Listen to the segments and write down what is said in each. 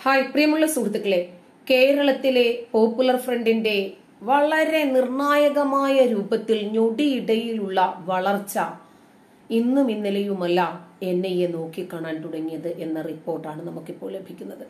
hi പ്രിയമുള്ള സുഹൃത്തുക്കളെ കേരളത്തിലെ പോപ്പുലർ ഫ്രണ്ടിന്റെ വളരെ നിർണായകമായ രൂപത്തിൽ ഞൊടിയിടയിലുള്ള വളർച്ച ഇന്നും ഇന്നലെയുമല്ല എൻ ഐ എ നോക്കിക്കാണാൻ തുടങ്ങിയത് എന്ന റിപ്പോർട്ടാണ് നമുക്കിപ്പോൾ ലഭിക്കുന്നത്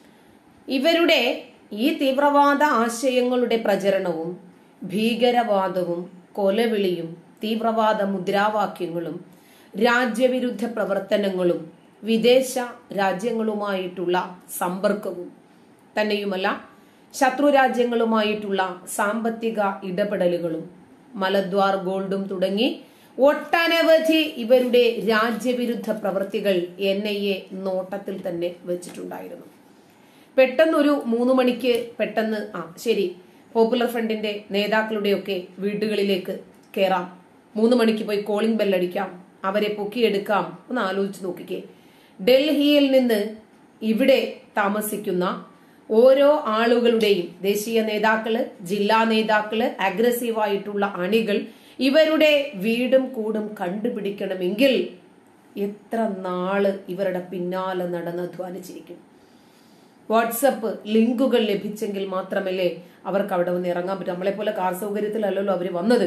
ഇവരുടെ ഈ തീവ്രവാദ ആശയങ്ങളുടെ പ്രചരണവും ഭീകരവാദവും കൊലവിളിയും തീവ്രവാദ മുദ്രാവാക്യങ്ങളും രാജ്യവിരുദ്ധ പ്രവർത്തനങ്ങളും വിദേശ രാജ്യങ്ങളുമായിട്ടുള്ള സമ്പർക്കവും തന്നെയുമല്ല ശത്രു രാജ്യങ്ങളുമായിട്ടുള്ള സാമ്പത്തിക ഇടപെടലുകളും മലദ്വാർ ഗോൾഡും തുടങ്ങി ഒട്ടനവധി ഇവരുടെ രാജ്യവിരുദ്ധ പ്രവൃത്തികൾ എൻ ഐ എ നോട്ടത്തിൽ തന്നെ വെച്ചിട്ടുണ്ടായിരുന്നു പെട്ടെന്ന് ഒരു മൂന്ന് മണിക്ക് പെട്ടെന്ന് ആ ശരി പോപ്പുലർ ഫ്രണ്ടിന്റെ നേതാക്കളുടെയൊക്കെ വീടുകളിലേക്ക് കയറാം മൂന്ന് മണിക്ക് പോയി കോളിംഗ് ബെല്ലടിക്കാം അവരെ പൊക്കിയെടുക്കാം ഒന്ന് ആലോചിച്ച് നോക്കിക്കേ ഡൽഹിയിൽ നിന്ന് ഇവിടെ താമസിക്കുന്ന ഓരോ ആളുകളുടെയും ദേശീയ നേതാക്കള് ജില്ലാ നേതാക്കള് അഗ്രസീവായിട്ടുള്ള അണികൾ ഇവരുടെ വീടും കൂടും കണ്ടുപിടിക്കണമെങ്കിൽ എത്ര നാള് ഇവരുടെ പിന്നാലെ നടന്ന് അധ്വാനിച്ചിരിക്കും വാട്സപ്പ് ലിങ്കുകൾ ലഭിച്ചെങ്കിൽ മാത്രമല്ലേ അവർക്ക് അവിടെ വന്ന് ഇറങ്ങാൻ പറ്റും നമ്മളെ പോലെ കാർ സൗകര്യത്തിലല്ലല്ലോ അവര് വന്നത്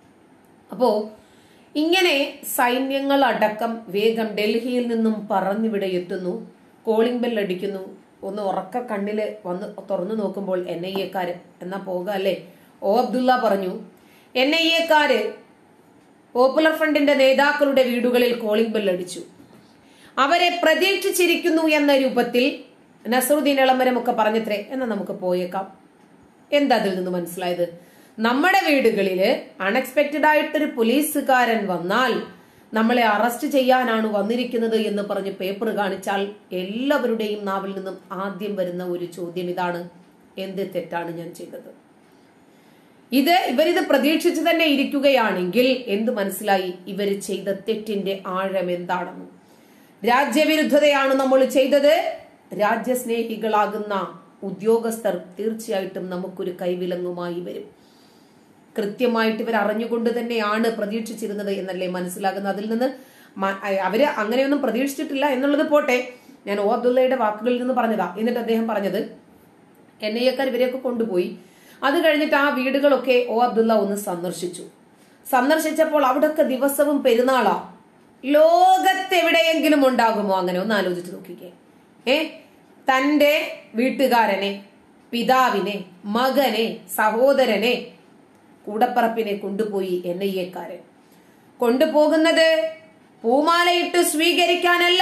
അപ്പോ ഇങ്ങനെ സൈന്യങ്ങൾ അടക്കം വേഗം ഡൽഹിയിൽ നിന്നും പറന്നിവിടെ എത്തുന്നു കോളിംഗ് ബെൽ അടിക്കുന്നു ഒന്ന് ഉറക്ക കണ്ണില് വന്ന് തുറന്നു നോക്കുമ്പോൾ എൻ ഐ എക്കാര് എന്നാ പോക അല്ലേ ഓ അബ്ദുള്ള പറഞ്ഞു എൻ ഐ എക്കാര് പോപ്പുലർ ഫ്രണ്ടിന്റെ നേതാക്കളുടെ വീടുകളിൽ കോളിംഗ് ബെൽ അടിച്ചു അവരെ പ്രതീക്ഷിച്ചിരിക്കുന്നു എന്ന രൂപത്തിൽ നസറുദ്ദീൻ എളമരമൊക്കെ പറഞ്ഞത്രേ എന്നാ നമുക്ക് പോയേക്കാം എന്താ അതിൽ നിന്ന് മനസ്സിലായത് നമ്മുടെ വീടുകളില് അൺഎക്സ്പെക്റ്റഡ് ആയിട്ടൊരു പോലീസുകാരൻ വന്നാൽ നമ്മളെ അറസ്റ്റ് ചെയ്യാനാണ് വന്നിരിക്കുന്നത് എന്ന് പറഞ്ഞ് പേപ്പർ കാണിച്ചാൽ എല്ലാവരുടെയും നാവിൽ നിന്നും ആദ്യം വരുന്ന ഒരു ചോദ്യം ഇതാണ് എന്ത് തെറ്റാണ് ഞാൻ ചെയ്തത് ഇത് ഇവരിത് പ്രതീക്ഷിച്ചു തന്നെ ഇരിക്കുകയാണെങ്കിൽ എന്ത് മനസ്സിലായി ഇവർ ചെയ്ത തെറ്റിന്റെ ആഴം എന്താണെന്ന് രാജ്യവിരുദ്ധതയാണ് നമ്മൾ ചെയ്തത് രാജ്യസ്നേഹികളാകുന്ന ഉദ്യോഗസ്ഥർ തീർച്ചയായിട്ടും നമുക്കൊരു കൈവിലങ്ങുമായി വരും കൃത്യമായിട്ട് ഇവർ അറിഞ്ഞുകൊണ്ട് തന്നെയാണ് പ്രതീക്ഷിച്ചിരുന്നത് എന്നല്ലേ മനസ്സിലാകുന്നത് അതിൽ നിന്ന് മ- അവര് അങ്ങനെയൊന്നും പ്രതീക്ഷിച്ചിട്ടില്ല എന്നുള്ളത് പോട്ടെ ഞാൻ ഓ അബ്ദുള്ളയുടെ വാക്കുകളിൽ നിന്ന് പറഞ്ഞതാ എന്നിട്ട് അദ്ദേഹം പറഞ്ഞത് എൻ ഐ എക്കാർ ഇവരെയൊക്കെ കൊണ്ടുപോയി അത് കഴിഞ്ഞിട്ട് ആ വീടുകളൊക്കെ ഓ അബ്ദുള്ള ഒന്ന് സന്ദർശിച്ചു സന്ദർശിച്ചപ്പോൾ അവിടൊക്കെ ദിവസവും പെരുന്നാളാ ലോകത്തെവിടെയെങ്കിലും ഉണ്ടാകുമോ അങ്ങനെ ഒന്ന് ആലോചിച്ച് നോക്കിക്കേ ഏ തന്റെ വീട്ടുകാരനെ പിതാവിനെ മകനെ സഹോദരനെ കൂടപ്പറപ്പിനെ കൊണ്ടുപോയി എൻ ഐ എക്കാരൻ കൊണ്ടുപോകുന്നത് പൂമാലയിട്ട് സ്വീകരിക്കാനല്ല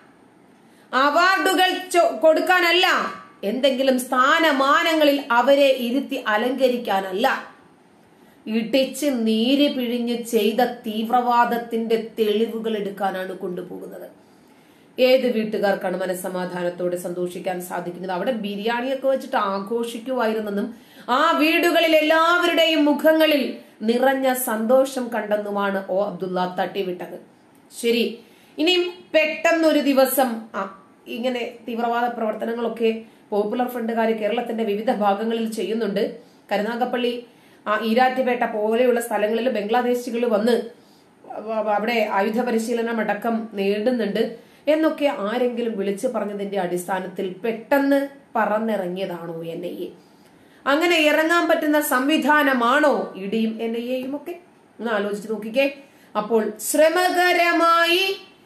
അവാർഡുകൾ ചൊ- കൊടുക്കാനല്ല എന്തെങ്കിലും സ്ഥാനമാനങ്ങളിൽ അവരെ ഇരുത്തി അലങ്കരിക്കാനല്ല ഇടിച്ച് നീര് പിഴിഞ്ഞ് ചെയ്ത തീവ്രവാദത്തിന്റെ തെളിവുകൾ എടുക്കാനാണ് കൊണ്ടുപോകുന്നത് ഏത് വീട്ടുകാർക്കാണ് മനസ്സമാധാനത്തോടെ സന്തോഷിക്കാൻ സാധിക്കുന്നത് അവിടെ ബിരിയാണിയൊക്കെ വെച്ചിട്ട് ആഘോഷിക്കുമായിരുന്നെന്നും ആ വീടുകളിൽ എല്ലാവരുടെയും മുഖങ്ങളിൽ നിറഞ്ഞ സന്തോഷം കണ്ടെന്നുമാണ് ഒ അബ്ദുള്ള തട്ടിവിട്ടത് ശരി ഇനിയും പെട്ടെന്നൊരു ദിവസം ആ, ഇങ്ങനെ തീവ്രവാദ പ്രവർത്തനങ്ങളൊക്കെ പോപ്പുലർ ഫ്രണ്ടുകാർ കേരളത്തിന്റെ വിവിധ ഭാഗങ്ങളിൽ ചെയ്യുന്നുണ്ട് കരുനാഗപ്പള്ളി ആ ഈരാറ്റുപേട്ട പോലെയുള്ള സ്ഥലങ്ങളിൽ ബംഗ്ലാദേശികൾ വന്ന് അവ- അവിടെ ആയുധ പരിശീലനം അടക്കം നേടുന്നുണ്ട് എന്നൊക്കെ ആരെങ്കിലും വിളിച്ചു പറഞ്ഞതിന്റെ അടിസ്ഥാനത്തിൽ പെട്ടെന്ന് പറന്നിറങ്ങിയതാണോ എൻ ഐ എ അങ്ങനെ ഇറങ്ങാൻ പറ്റുന്ന സംവിധാനമാണോ ഇടിയും എൻ ഐ എയും ഒക്കെ ഒന്ന് ആലോചിച്ച് നോക്കിക്കേ അപ്പോൾ ശ്രമകരമായി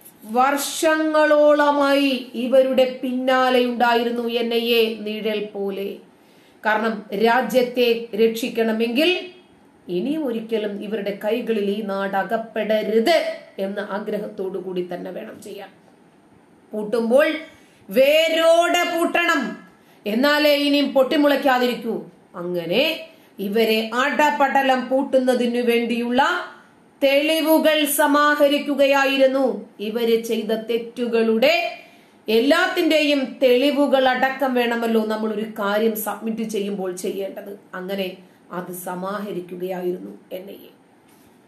വർഷങ്ങളോളമായി ഇവരുടെ പിന്നാലെ ഉണ്ടായിരുന്നു എൻ ഐ എ നിഴൽ പോലെ കാരണം രാജ്യത്തെ രക്ഷിക്കണമെങ്കിൽ ഇനിയും ഒരിക്കലും ഇവരുടെ കൈകളിൽ ഈ നാട് അകപ്പെടരുത് എന്ന ആഗ്രഹത്തോടു കൂടി തന്നെ വേണം ചെയ്യാൻ പൂട്ടുമ്പോൾ വേരോടെ പൂട്ടണം എന്നാലേ ഇനിയും പൊട്ടിമുളയ്ക്കാതിരിക്കൂ അങ്ങനെ ഇവരെ അടപടലം പൂട്ടുന്നതിനു വേണ്ടിയുള്ള തെളിവുകൾ സമാഹരിക്കുകയായിരുന്നു ഇവര് ചെയ്ത തെറ്റുകളുടെ എല്ലാത്തിന്റെയും തെളിവുകൾ അടക്കം വേണമല്ലോ നമ്മൾ ഒരു കാര്യം സബ്മിറ്റ് ചെയ്യുമ്പോൾ ചെയ്യേണ്ടത് അങ്ങനെ അത് സമാഹരിക്കുകയായിരുന്നു എൻ ഐ എ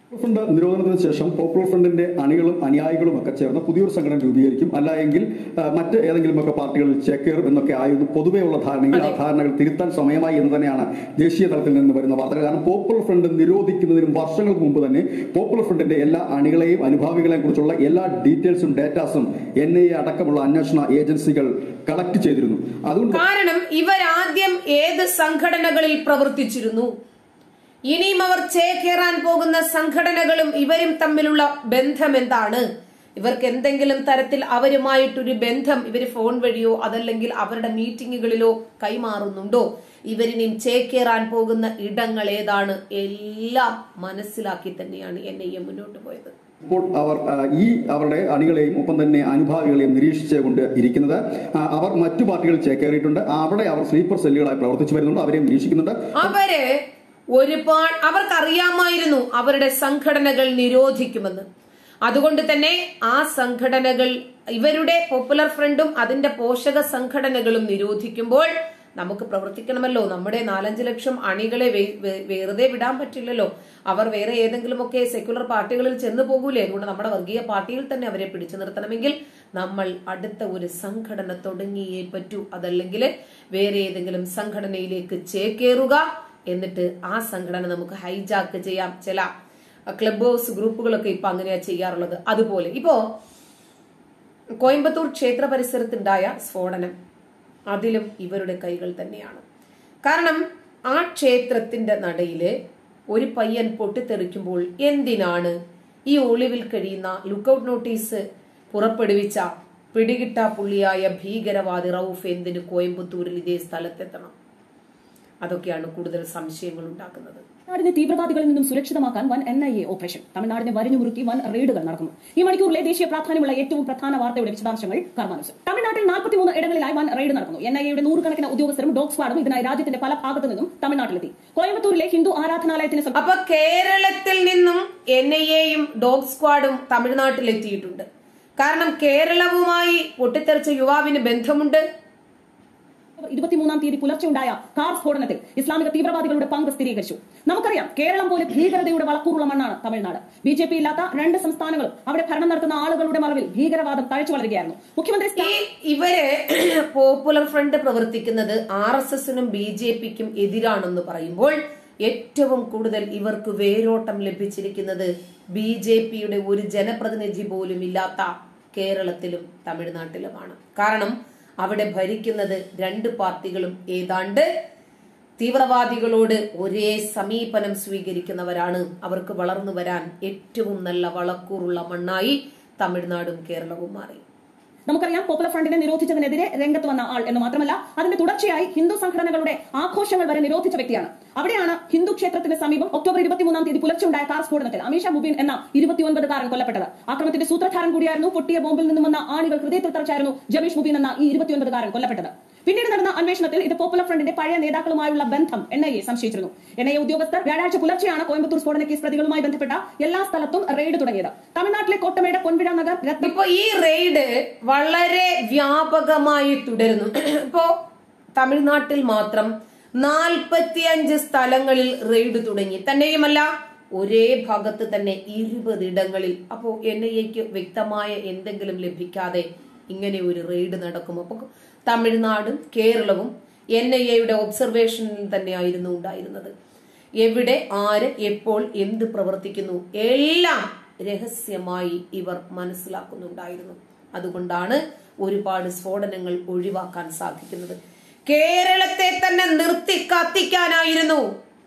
ഫണ്ട് നിരോധനത്തിന് ശേഷം പോപ്പുലർ ഫ്രണ്ടിന്റെ അണികളും അനുയായികളും ഒക്കെ ചേർന്ന് പുതിയൊരു സംഘടന രൂപീകരിക്കും അല്ല എങ്കിൽ ആ, മറ്റ് ഏതെങ്കിലുമൊക്കെ പാർട്ടികളിൽ ചേക്കേറും എന്നൊക്കെ ആയിരുന്നു പൊതുവെയുള്ള ധാരണയെങ്കിൽ ആ ധാരണകൾ തിരുത്താൻ സമയമായി എന്ന് തന്നെയാണ് ദേശീയ തലത്തിൽ നിന്ന് വരുന്ന വാർത്തകൾ കാരണം പോപ്പുലർ ഫ്രണ്ട് നിരോധിക്കുന്നതിനും വർഷങ്ങൾക്ക് മുമ്പ് തന്നെ പോപ്പുലർ ഫ്രണ്ടിന്റെ എല്ലാ അണികളെയും അനുഭാവികളെയും കുറിച്ചുള്ള എല്ലാ ഡീറ്റെയിൽസും ഡേറ്റാസും എൻ ഐ എ അടക്കമുള്ള അന്വേഷണ ഏജൻസികൾ കളക്ട് ചെയ്തിരുന്നു അതുകൊണ്ട് കാരണം ഇവരാദ്യം ഏത് സംഘടനകളിൽ പ്രവർത്തിച്ചിരുന്നു ഇനിയും അവർ ചേക്കേറാൻ പോകുന്ന സംഘടനകളും ഇവരും തമ്മിലുള്ള ബന്ധം എന്താണ് ഇവർക്ക് എന്തെങ്കിലും തരത്തിൽ അവരുമായിട്ടൊരു ബന്ധം ഇവര് ഫോൺ വഴിയോ അതല്ലെങ്കിൽ അവരുടെ മീറ്റിങ്ങുകളിലോ കൈമാറുന്നുണ്ടോ ഇവരിനിയും ചേക്കേറാൻ പോകുന്ന ഇടങ്ങൾ ഏതാണ് എല്ലാം മനസ്സിലാക്കി തന്നെയാണ് എൻ ഐ എ മുന്നോട്ട് പോയത് ഇപ്പോൾ അവർ ആ, ഈ അവരുടെ അണികളെയും ഒപ്പം തന്നെ അനുഭാവികളെയും നിരീക്ഷിച്ചുകൊണ്ട് ഇരിക്കുന്നത് ആ, അവർ മറ്റു പാർട്ടികളിൽ ചേക്കേറിയിട്ടുണ്ട് അവിടെ അവർ സ്ലീപ്പർ സെല്ലുകളായി പ്രവർത്തിച്ചു വരുന്നുണ്ട് അവരെയും നിരീക്ഷിക്കുന്നുണ്ട് അവര് ഒരുപാട് അവർക്കറിയാമായിരുന്നു അവരുടെ സംഘടനകൾ നിരോധിക്കുമെന്ന് അതുകൊണ്ട് തന്നെ ആ സംഘടനകൾ ഇവരുടെ പോപ്പുലർ ഫ്രണ്ടും അതിന്റെ പോഷക സംഘടനകളും നിരോധിക്കുമ്പോൾ നമുക്ക് പ്രവർത്തിക്കണമല്ലോ നമ്മുടെ നാലഞ്ച് ലക്ഷം അണികളെ വെ- വെ- വെറുതെ വിടാൻ പറ്റില്ലല്ലോ അവർ വേറെ ഏതെങ്കിലുമൊക്കെ സെക്യുലർ പാർട്ടികളിൽ ചെന്ന് പോകൂലേ അതുകൊണ്ട് നമ്മുടെ വർഗീയ പാർട്ടിയിൽ തന്നെ അവരെ പിടിച്ചു നിർത്തണമെങ്കിൽ നമ്മൾ അടുത്ത ഒരു സംഘടന തുടങ്ങിയേ പറ്റൂ അതല്ലെങ്കിൽ വേറെ ഏതെങ്കിലും സംഘടനയിലേക്ക് ചേക്കേറുക എന്നിട്ട് ആ സംഘടന നമുക്ക് ഹൈജാക്ക് ചെയ്യാം ചില ക്ലബ് ഹൗസ് ഗ്രൂപ്പുകളൊക്കെ ഇപ്പൊ അങ്ങനെയാ ചെയ്യാറുള്ളത് അതുപോലെ ഇപ്പോ കോയമ്പത്തൂർ ക്ഷേത്ര പരിസരത്തുണ്ടായ സ്ഫോടനം അതിലും ഇവരുടെ കൈകൾ തന്നെയാണ് കാരണം ആ ക്ഷേത്രത്തിന്റെ നടയില് ഒരു പയ്യൻ പൊട്ടിത്തെറിക്കുമ്പോൾ എന്തിനാണ് ഈ ഒളിവിൽ കഴിയുന്ന ലുക്കൌട്ട് നോട്ടീസ് പുറപ്പെടുവിച്ച പിടികിട്ടാ പുള്ളിയായ ഭീകരവാദി റൌഫ് എന്തിന് കോയമ്പത്തൂരിൽ ഇതേ സ്ഥലത്തെത്തണം അതൊക്കെയാണ് കൂടുതൽ സംശയങ്ങൾ ഉണ്ടാക്കുന്നത് തമിഴ്നാടിനെ തീവ്രവാദികളിൽ നിന്നും സുരക്ഷിതമാക്കാൻ വൻ എൻ ഐ എ ഓപ്പറേഷൻ തമിഴ്നാടിനെ വരിഞ്ഞു മുറുക്കി വൻ റെയ്ഡുകൾ നടക്കുന്നു ഈ മണിക്കൂറിലെ ദേശീയ പ്രാധാന്യമുള്ള ഏറ്റവും പ്രധാന വാർത്തയുടെ വിശദാംശങ്ങൾ കർമാനുസ് തമിഴ്നാട്ടിൽ നാൽപ്പത്തിമൂന്ന് ഇടങ്ങളിലായി വൻ റെയ്ഡ് നടക്കുന്നു എൻ ഐ എയുടെ നൂറുകണക്കിന് ഉദ്യോഗസ്ഥരും ഡോഗ് സ്ക്വാഡും ഇതിനായി രാജ്യത്തിന്റെ പല ഭാഗത്തു നിന്നും തമിഴ്നാട്ടിലെത്തി കോയമ്പത്തൂരിലെ ഹിന്ദു ആരാധനാലയത്തിന് സമീപം അപ്പൊ കേരളത്തിൽ നിന്നും എൻ ഐ എയും ഡോഗ് സ്ക്വാഡും തമിഴ്നാട്ടിലെത്തിയിട്ടുണ്ട് കാരണം കേരളവുമായി പൊട്ടിത്തെറിച്ച യുവാവിന് ബന്ധമുണ്ട് ഇരുപത്തിമൂന്നാം തീയതി പുലർച്ചെ ഉണ്ടായ കാർ സ്ഫോടനത്തിൽ ഇസ്ലാമിക തീവ്രവാദികളുടെ പങ്ക് സ്ഥിരീകരിച്ചു നമുക്കറിയാം കേരളം പോലെ ഭീകരതയുടെ വളക്കൂറുള്ള മണ്ണാണ് തമിഴ്നാട് ബി ജെ പി ഇല്ലാത്ത രണ്ട് സംസ്ഥാനങ്ങളും അവിടെ ഭരണം നടത്തുന്ന ആളുകളുടെ മറവിൽ ഭീകരവാദം തഴച്ചു വളരുകയായിരുന്നു മുഖ്യമന്ത്രി ഈ സ്റ്റാലിൻ ഇവര് പോപ്പുലർ ഫ്രണ്ട് പ്രവർത്തിക്കുന്നത് ആർ എസ് എസിനും ബി ജെ പിക്കും എതിരാണെന്ന് പറയുമ്പോൾ ഏറ്റവും കൂടുതൽ ഇവർക്ക് വേരോട്ടം ലഭിച്ചിരിക്കുന്നത് ബി ജെ പിയുടെ ഒരു ജനപ്രതിനിധി പോലും ഇല്ലാത്ത കേരളത്തിലും തമിഴ്നാട്ടിലുമാണ് കാരണം അവിടെ ഭരിക്കുന്നത് രണ്ട് പാർട്ടികളും ഏതാണ്ട് തീവ്രവാദികളോട് ഒരേ സമീപനം സ്വീകരിക്കുന്നവരാണ് അവർക്ക് വളർന്നു വരാൻ ഏറ്റവും നല്ല വളക്കൂറുള്ള മണ്ണായി തമിഴ്നാടും കേരളവും മാറി നമുക്കറിയാം പോപ്പുലർ ഫ്രണ്ടിനെ നിരോധിച്ചതിനെതിരെ രംഗത്ത് വന്ന ആൾ എന്ന് മാത്രമല്ല അതിന്റെ തുടർച്ചയായി ഹിന്ദു സംഘടനകളുടെ ആഘോഷങ്ങൾ വരെ നിരോധിച്ച വ്യക്തിയാണ് അവിടെയാണ് ഹിന്ദു ക്ഷേത്രത്തിന് സമീപം ഒക്ടോബർ ഇരുപത്തിമൂന്നാം തീയതി പുലർച്ചെ ഉണ്ടായ കാർ സ്ഫോടനത്തിൽ അമീഷ മുബീൻ എന്ന ഇരുപത്തിയൊൻപതുകാരൻ കൊല്ലപ്പെട്ടത് ആക്രമണത്തിന്റെ സൂത്രധാരൻ കൂടിയായിരുന്നു പൊട്ടിയ ബോംബിൽ നിന്നും വന്ന ആണികൾ ഹൃദയത്തിൽ തറച്ചായിരുന്നു ജമീഷ് മുബീൻ എന്ന ഈ ഇരുപത്തിയൊൻപതുകാരൻ കൊല്ലപ്പെട്ടത് പിന്നീട് നടന്ന അന്വേഷണത്തിൽ ഇത് പോപ്പുലർ ഫ്രണ്ടിന്റെ പഴയ നേതാക്കളുമായുള്ള ബന്ധം എൻ ഐ എ സംശയിച്ചിരുന്നു എൻ ഐ എ ഉദ്യോഗസ്ഥർ വ്യാഴാഴ്ച പുലർച്ചെയാണ് കോയമ്പത്തൂർ സ്ഫോടന കേസ് പ്രതികളുമായി ബന്ധപ്പെട്ട എല്ലാ സ്ഥലത്തും റെയ്ഡ് തുടങ്ങിയത് തമിഴ്നാട്ടിലെ കോട്ടമേട് പൊൻവിഴ നഗർ രത്ന ഇപ്പൊ ഈ റെയ്ഡ് വളരെ വ്യാപകമായി തുടരുന്നു ഇപ്പോ തമിഴ്നാട്ടിൽ മാത്രം നാൽപ്പത്തിയഞ്ച് സ്ഥലങ്ങളിൽ റെയ്ഡ് തുടങ്ങി തന്നെയുമല്ല ഒരേ ഭാഗത്ത് തന്നെ ഇരുപത് ഇടങ്ങളിൽ അപ്പോ എൻ ഐ എക്ക് വ്യക്തമായ എന്തെങ്കിലും ലഭിക്കാതെ ഇങ്ങനെ ഒരു റെയ്ഡ് നടക്കും അപ്പൊ തമിഴ്നാടും കേരളവും എൻ ഐ എയുടെ ഒബ്സർവേഷനിൽ തന്നെയായിരുന്നു ഉണ്ടായിരുന്നത് എവിടെ ആര് എപ്പോൾ എന്ത് പ്രവർത്തിക്കുന്നു എല്ലാം രഹസ്യമായി ഇവർ മനസ്സിലാക്കുന്നുണ്ടായിരുന്നു അതുകൊണ്ടാണ് ഒരുപാട് സ്ഫോടനങ്ങൾ ഒഴിവാക്കാൻ സാധിക്കുന്നത് കേരളത്തെ തന്നെ നിർത്തി കത്തിക്കാനായിരുന്നു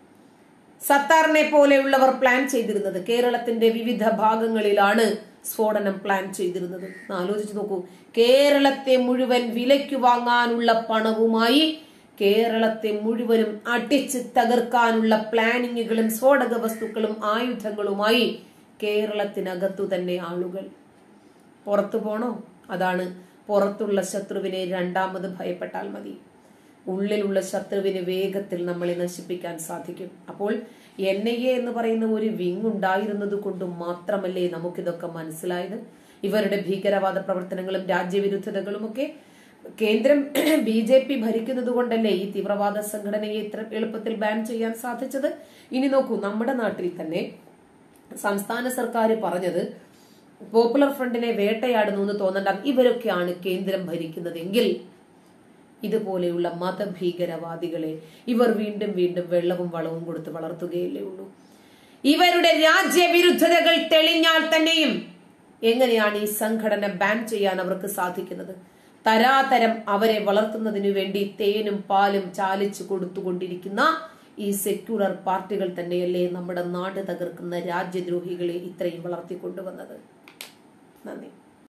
സത്താറിനെ പോലെയുള്ളവർ പ്ലാൻ ചെയ്തിരുന്നത് കേരളത്തിന്റെ വിവിധ ഭാഗങ്ങളിലാണ് സ്ഫോടനം പ്ലാൻ ചെയ്തിരുന്നത് ഒന്ന് ആലോചിച്ച് നോക്കൂ കേരളത്തെ മുഴുവൻ വിലയ്ക്ക് വാങ്ങാനുള്ള പണവുമായി കേരളത്തെ മുഴുവനും അടിച്ച് തകർക്കാനുള്ള പ്ലാനിങ്ങുകളും സ്ഫോടക വസ്തുക്കളും ആയുധങ്ങളുമായി കേരളത്തിനകത്തു തന്നെ ആളുകൾ പുറത്തു പോണോ അതാണ് പുറത്തുള്ള ശത്രുവിനെ രണ്ടാമത് ഭയപ്പെട്ടാൽ മതി ഉള്ളിലുള്ള ശത്രുവിന് വേഗത്തിൽ നമ്മളെ നശിപ്പിക്കാൻ സാധിക്കും അപ്പോൾ എൻ ഐ എ എന്ന് പറയുന്ന ഒരു വിങ് ഉണ്ടായിരുന്നത് കൊണ്ട് മാത്രമല്ലേ നമുക്കിതൊക്കെ മനസ്സിലായത് ഇവരുടെ ഭീകരവാദ പ്രവർത്തനങ്ങളും രാജ്യവിരുദ്ധതകളും ഒക്കെ കേന്ദ്രം ബി ജെ പി ഭരിക്കുന്നത് കൊണ്ടല്ലേ ഈ തീവ്രവാദ സംഘടനയെ ഇത്ര എളുപ്പത്തിൽ ബാൻ ചെയ്യാൻ സാധിച്ചത് ഇനി നോക്കൂ നമ്മുടെ നാട്ടിൽ തന്നെ സംസ്ഥാന സർക്കാർ പറഞ്ഞത് പോപ്പുലർ ഫ്രണ്ടിനെ വേട്ടയാടുന്നു എന്ന് തോന്നണ്ട ഇവരൊക്കെയാണ് കേന്ദ്രം ഭരിക്കുന്നതെങ്കിൽ ഇതുപോലെയുള്ള മതഭീകരവാദികളെ ഇവർ വീണ്ടും വീണ്ടും വെള്ളവും വളവും കൊടുത്ത് വളർത്തുകയല്ലേ ഉള്ളൂ ഇവരുടെ രാജ്യവിരുദ്ധതകൾ തെളിഞ്ഞാൽ തന്നെയും എങ്ങനെയാണ് ഈ സംഘടന ബാൻ ചെയ്യാൻ അവർക്ക് സാധിക്കുന്നത് തരാതരം അവരെ വളർത്തുന്നതിനു വേണ്ടി തേനും പാലും ചാലിച്ചു കൊടുത്തുകൊണ്ടിരിക്കുന്ന ഈ സെക്യുലർ പാർട്ടികൾ തന്നെയല്ലേ നമ്മുടെ നാട് തകർക്കുന്ന രാജ്യദ്രോഹികളെ ഇത്രയും വളർത്തിക്കൊണ്ടുവന്നത് നന്ദി